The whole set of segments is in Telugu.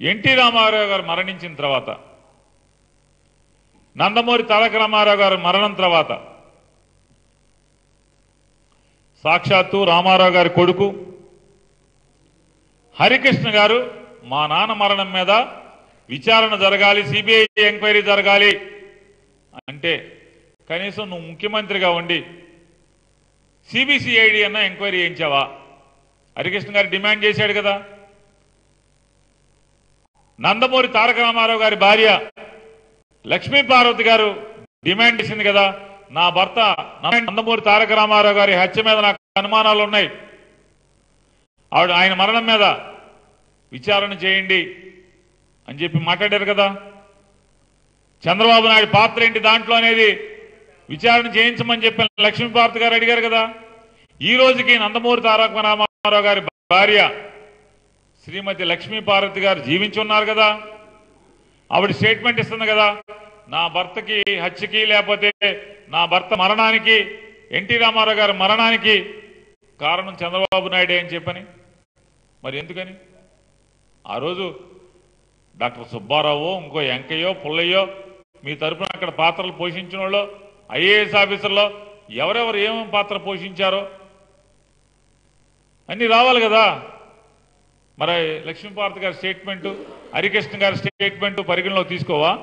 ఎన్టీ రామారావు గారు మరణించిన తర్వాత నందమూరి తారక రామారావు గారు మరణం తర్వాత సాక్షాత్తు రామారావు గారి కొడుకు హరికృష్ణ గారు మా నాన్న మరణం మీద విచారణ జరగాలి సిబిఐ ఎంక్వైరీ జరగాలి అంటే కనీసం నువ్వు ముఖ్యమంత్రిగా ఉండి సిబిసిఐడి అన్న ఎంక్వైరీ చేయించావా హరికృష్ణ గారు డిమాండ్ చేశాడు కదా నందమూరి తారక రామారావు గారి భార్య లక్ష్మీ పార్వతి గారు డిమాండ్ చేసింది కదా నా భర్త నందమూరి తారక రామారావు గారి హత్య మీద నాకు అనుమానాలు ఉన్నాయి ఆవిడ ఆయన మరణం మీద విచారణ చేయండి అని చెప్పి మాట్లాడారు కదా చంద్రబాబు నాయుడు పాత్ర ఏంటి దాంట్లో అనేది విచారణ చేయించమని చెప్పి లక్ష్మీపార్వతి గారు అడిగారు కదా ఈ రోజుకి నందమూరి తారక రామారావు గారి భార్య శ్రీమతి లక్ష్మీపార్వతి గారు జీవించి ఉన్నారు కదా ఆవిడ స్టేట్మెంట్ ఇస్తుంది కదా నా భర్తకి హత్యకి లేకపోతే నా భర్త మరణానికి ఎన్టీ రామారావు గారి మరణానికి కారణం చంద్రబాబు నాయుడే అని చెప్పని మరి ఎందుకని ఆ రోజు డాక్టర్ సుబ్బారావు ఇంకో వెంకయ్యో పుల్లయ్యో మీ తరపున అక్కడ పాత్రలు పోషించిన వాళ్ళు ఐఏఎస్ ఆఫీసర్లో ఎవరెవరు ఏమేమి పాత్ర పోషించారో అన్నీ రావాలి కదా మరి లక్ష్మీపార్వతి గారి స్టేట్మెంటు హరికృష్ణ గారి స్టేట్మెంట్ పరిగణలో తీసుకోవా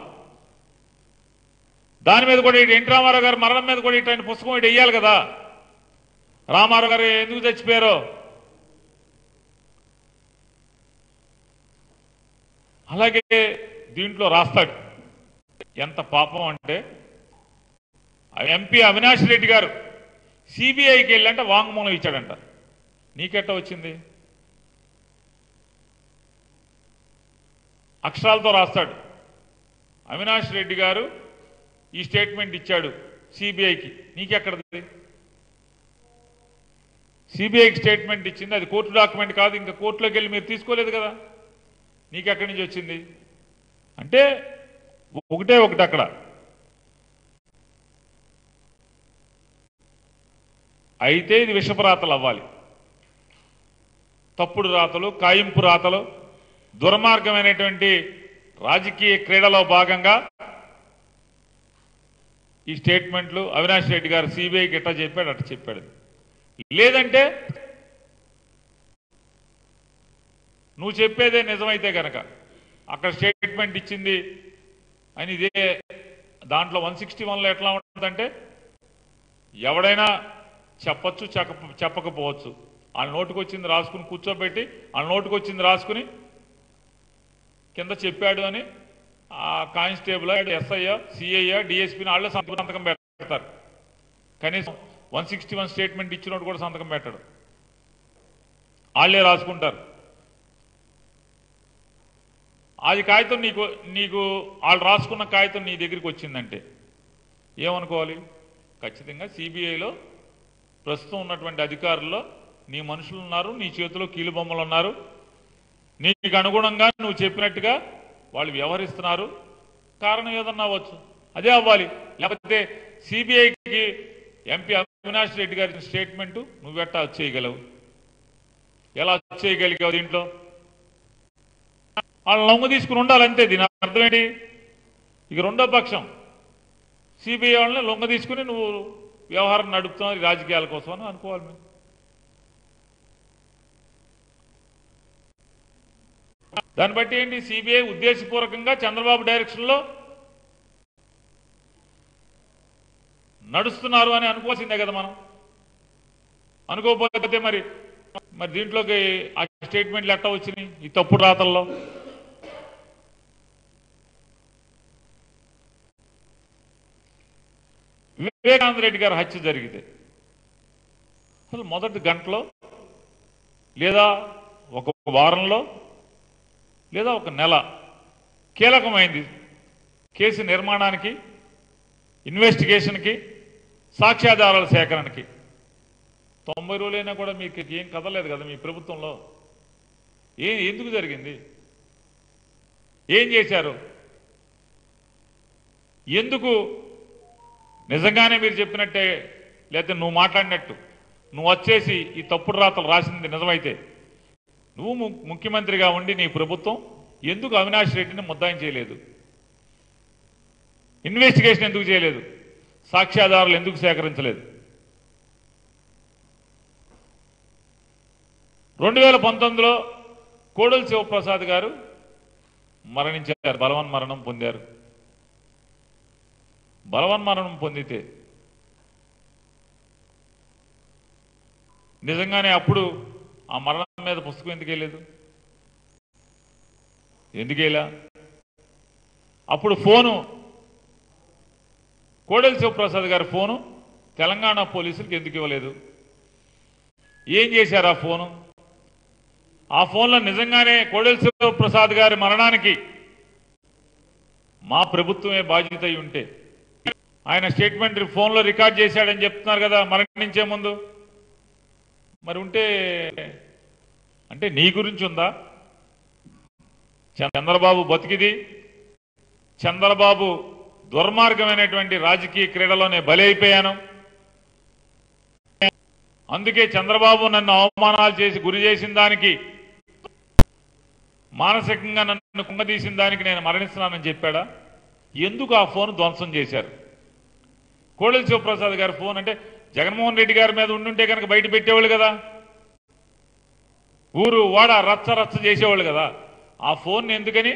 దాని మీద కూడా ఇటు ఎన్టీ రామారావు గారి మరణం మీద కూడా ఇటు ఆయన పుస్తకం ఇటు వెయ్యాలి కదా రామారావు గారు ఎందుకు చచ్చిపోయారో అలాగే దీంట్లో రాస్తాడు ఎంత పాపం అంటే ఎంపీ అవినాష్ రెడ్డి గారు సిబిఐకి వెళ్ళంటే వాంగ్మూలం ఇచ్చాడంట నీకెట్ట వచ్చింది అక్షరాలతో రాస్తాడు అవినాష్ రెడ్డి గారు ఈ స్టేట్మెంట్ ఇచ్చాడు సిబిఐకి నీకెక్కడది సిబిఐకి స్టేట్మెంట్ ఇచ్చింది అది కోర్టు డాక్యుమెంట్ కాదు ఇంకా కోర్టులోకి వెళ్ళి మీరు తీసుకోలేదు కదా నీకెక్కడి నుంచి వచ్చింది అంటే ఒకటే ఒకటి అక్కడ అయితే ఇది విషపు రాతలు అవ్వాలి తప్పుడు రాతలు కాయింపు రాతలు దుర్మార్గమైనటువంటి రాజకీయ క్రీడలో భాగంగా ఈ స్టేట్మెంట్లు అవినాష్ రెడ్డి గారు సిబిఐకి ఎట్లా చెప్పాడు అట్లా చెప్పాడు లేదంటే నువ్వు చెప్పేదే నిజమైతే కనుక అక్కడ స్టేట్మెంట్ ఇచ్చింది అని ఇదే దాంట్లో వన్ సిక్స్టీ వన్లో ఎట్లా ఉంటుందంటే ఎవడైనా చెప్పచ్చు చెప్ప చెప్పకపోవచ్చు వాళ్ళ నోటుకు వచ్చింది రాసుకుని కూర్చోబెట్టి వాళ్ళ నోటుకు వచ్చింది రాసుకుని కింద చెప్పాడు అని ఆ కానిస్టేబుల్ ఎస్ఐ సిఐ డిఎస్పీని వాళ్ళే సంతకం పెడతారు కనీసం వన్ సిక్స్టీ వన్ స్టేట్మెంట్ ఇచ్చినోడు కూడా సంతకం పెట్టడు వాళ్ళే రాసుకుంటారు అది కాగితం నీకు నీకు వాళ్ళు రాసుకున్న కాగితం నీ దగ్గరికి వచ్చిందంటే ఏమనుకోవాలి ఖచ్చితంగా సిబిఐలో ప్రస్తుతం ఉన్నటువంటి అధికారుల్లో నీ మనుషులు ఉన్నారు నీ చేతిలో కీలు బొమ్మలు ఉన్నారు నీకు అనుగుణంగా నువ్వు చెప్పినట్టుగా వాళ్ళు వ్యవహరిస్తున్నారు కారణం ఏదన్నా అవ్వచ్చు అదే అవ్వాలి లేకపోతే సిబిఐకి ఎంపీ అవినాష్ రెడ్డి గారి స్టేట్మెంటు నువ్వెట్టా చేయగలవు ఎలా చేయగలిగావు దీంట్లో వాళ్ళు లొంగ తీసుకుని ఉండాలంతే దీని అర్థం ఏంటి ఇక రెండో పక్షం సిబిఐ వాళ్ళని లొంగ తీసుకుని నువ్వు వ్యవహారం నడుపుతున్నావు ఈ రాజకీయాల కోసం అని అనుకోవాలి మేము దాన్ని బట్టి ఏంటి సిబిఐ ఉద్దేశపూర్వకంగా చంద్రబాబు డైరెక్షన్లో నడుస్తున్నారు అని అనుకోవాల్సిందే కదా మనం అనుకోకపోతే మరి మరి దీంట్లోకి ఆ స్టేట్మెంట్లు ఎట్టా వచ్చినాయి ఈ తప్పుడు రాతల్లో వివేకానంద రెడ్డి గారి హత్య జరిగితే అసలు మొదటి గంటలో లేదా ఒక వారంలో లేదా ఒక నెల కీలకమైంది కేసు నిర్మాణానికి ఇన్వెస్టిగేషన్కి సాక్ష్యాధారాల సేకరణకి తొంభై రోజులైనా కూడా మీకు ఏం కదలేదు కదా మీ ప్రభుత్వంలో ఏ ఎందుకు జరిగింది ఏం చేశారు ఎందుకు నిజంగానే మీరు చెప్పినట్టే లేకపోతే నువ్వు మాట్లాడినట్టు నువ్వు వచ్చేసి ఈ తప్పుడు రాతలు రాసింది నిజమైతే నువ్వు ము- ముఖ్యమంత్రిగా ఉండి నీ ప్రభుత్వం ఎందుకు అవినాష్ రెడ్డిని ముద్దాయం చేయలేదు ఇన్వెస్టిగేషన్ ఎందుకు చేయలేదు సాక్ష్యాధారాలు ఎందుకు సేకరించలేదు రెండు వేల పంతొమ్మిదిలో కోడలి శివప్రసాద్ గారు మరణించారు బలవన్ మరణం పొందారు బలవన్ మరణం పొందితే నిజంగానే అప్పుడు ఆ మరణం మీద పుస్తకం ఎందుకు వేయలేదు ఎందుకు వేయలా అప్పుడు ఫోను కోడెల శివప్రసాద్ గారి ఫోను తెలంగాణ పోలీసులకు ఎందుకు ఇవ్వలేదు ఏం చేశారు ఆ ఫోను ఆ ఫోన్లో నిజంగానే కోడెల శివప్రసాద్ గారి మరణానికి మా ప్రభుత్వమే బాధ్యత అయి ఉంటే ఆయన స్టేట్మెంట్ ఫోన్లో రికార్డ్ చేశాడని చెప్తున్నారు కదా మరణించే ముందు మరి ఉంటే అంటే నీ గురించి ఉందా చంద్రబాబు బతికిది చంద్రబాబు దుర్మార్గమైనటువంటి రాజకీయ క్రీడలోనే బలి అయిపోయాను అందుకే చంద్రబాబు నన్ను అవమానాలు చేసి గురి చేసిన దానికి మానసికంగా నన్ను కుంగదీసిన దానికి నేను మరణిస్తున్నానని చెప్పాడా ఎందుకు ఆ ఫోన్ ధ్వంసం చేశారు కోడెల శివప్రసాద్ గారి ఫోన్ అంటే జగన్మోహన్ రెడ్డి గారి మీద ఉండుంటే కనుక బయట పెట్టేవాళ్ళు కదా ఊరు వాడ రచ్చ రచ్చ చేసేవాళ్ళు కదా ఆ ఫోన్ ఎందుకని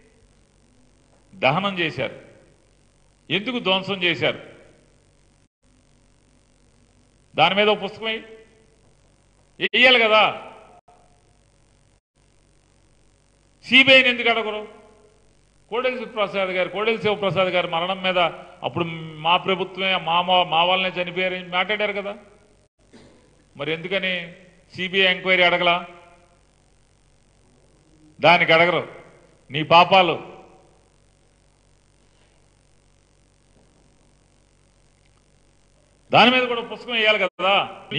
దహనం చేశారు ఎందుకు ధ్వంసం చేశారు దాని మీద ఒక పుస్తకం వేయి. వేయాలి కదా సిబిఐని ఎందుకు అడగరు కోడెల శివప్రసాద్ గారు కోడెల శివప్రసాద్ గారి మరణం మీద అప్పుడు మా ప్రభుత్వమే మా మా- మా వాళ్ళనే చనిపోయారని మాట్లాడారు కదా మరి ఎందుకని సిబిఐ ఎంక్వైరీ అడగలా దానికి అడగరు నీ పాపాలు దాని మీద కూడా పుస్తకం వేయాలి కదా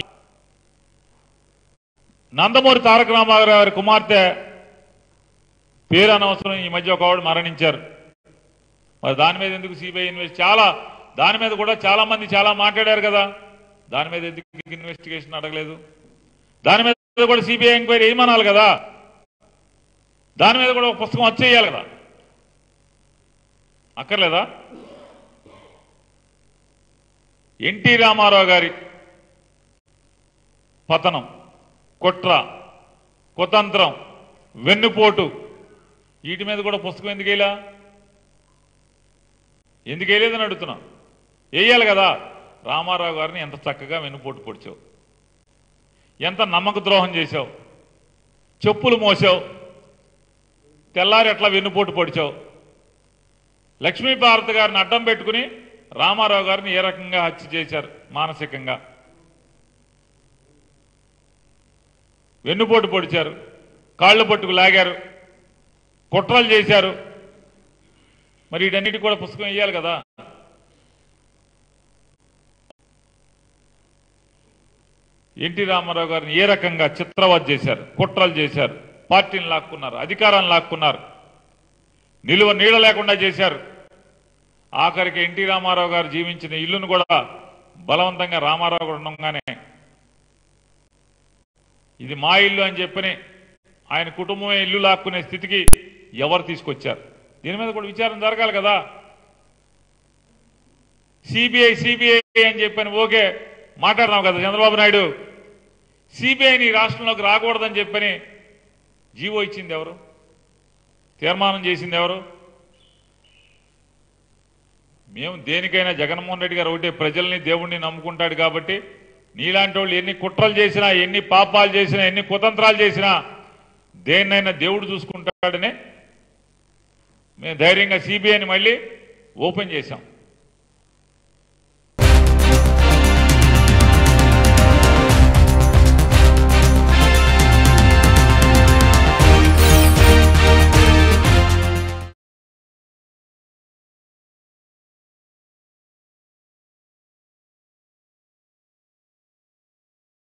నందమూరి తారక రామారావు గారి కుమార్తె పేరు అనవసరం ఈ మధ్య ఒక ఆవిడ మరణించారు మరి దాని మీద ఎందుకు సిబిఐ ఇన్వెస్ట్ చాలా దాని మీద కూడా చాలా మంది చాలా మాట్లాడారు కదా దాని మీద ఎందుకు ఇన్వెస్టిగేషన్ అడగలేదు దాని మీద కూడా సిబిఐ ఎంక్వైరీ ఏమనాలి కదా దాని మీద కూడా ఒక పుస్తకం వచ్చేయాలి కదా అక్కర్లేదా ఎన్టీ రామారావు గారి పతనం కుట్ర కుతంత్రం వెన్నుపోటు వీటి మీద కూడా పుస్తకం ఎందుకు వేయలా ఎందుకు వేయలేదని అడుగుతున్నా వేయాలి కదా రామారావు గారిని ఎంత చక్కగా వెన్నుపోటు పొడిచావు ఎంత నమ్మక ద్రోహం చేశావు చెప్పులు మోసావు తెల్లారి ఎట్లా వెన్నుపోటు పొడిచావు లక్ష్మీ భారత్ గారిని అడ్డం పెట్టుకుని రామారావు గారిని ఏ రకంగా హత్య చేశారు మానసికంగా వెన్నుపోటు పొడిచారు కాళ్ళు పట్టుకు లాగారు కుట్రలు చేశారు మరి వీటన్నిటి కూడా పుస్తకం వేయాలి కదా ఎన్టీ రామారావు గారిని ఏ రకంగా చిత్రవధ చేశారు కుట్రలు చేశారు పార్టీని లాక్కున్నారు అధికారాన్ని లాక్కున్నారు నిలువ నీడ లేకుండా చేశారు ఆఖరికి ఎన్టీ రామారావు గారు జీవించిన ఇల్లును కూడా బలవంతంగా రామారావు గారు ఉండగానే ఇది మా ఇల్లు అని చెప్పని ఆయన కుటుంబమే ఇల్లు లాక్కునే స్థితికి ఎవరు తీసుకొచ్చారు దీని మీద కూడా విచారణ జరగాలి కదా సిబిఐ సిబిఐ అని చెప్పని ఓకే మాట్లాడినాం కదా చంద్రబాబు నాయుడు సిబిఐని రాష్ట్రంలోకి రాకూడదని చెప్పని జీవో ఇచ్చింది ఎవరు తీర్మానం చేసింది ఎవరు మేము దేనికైనా జగన్మోహన్ రెడ్డి గారు ఒకటే ప్రజల్ని దేవుణ్ణి నమ్ముకుంటాడు కాబట్టి నీలాంటి వాళ్ళు ఎన్ని కుట్రలు చేసినా ఎన్ని పాపాలు చేసినా ఎన్ని కుతంత్రాలు చేసినా దేన్నైనా దేవుడు చూసుకుంటాడనే మేము ధైర్యంగా సిబిఐని మళ్ళీ ఓపెన్ చేశాం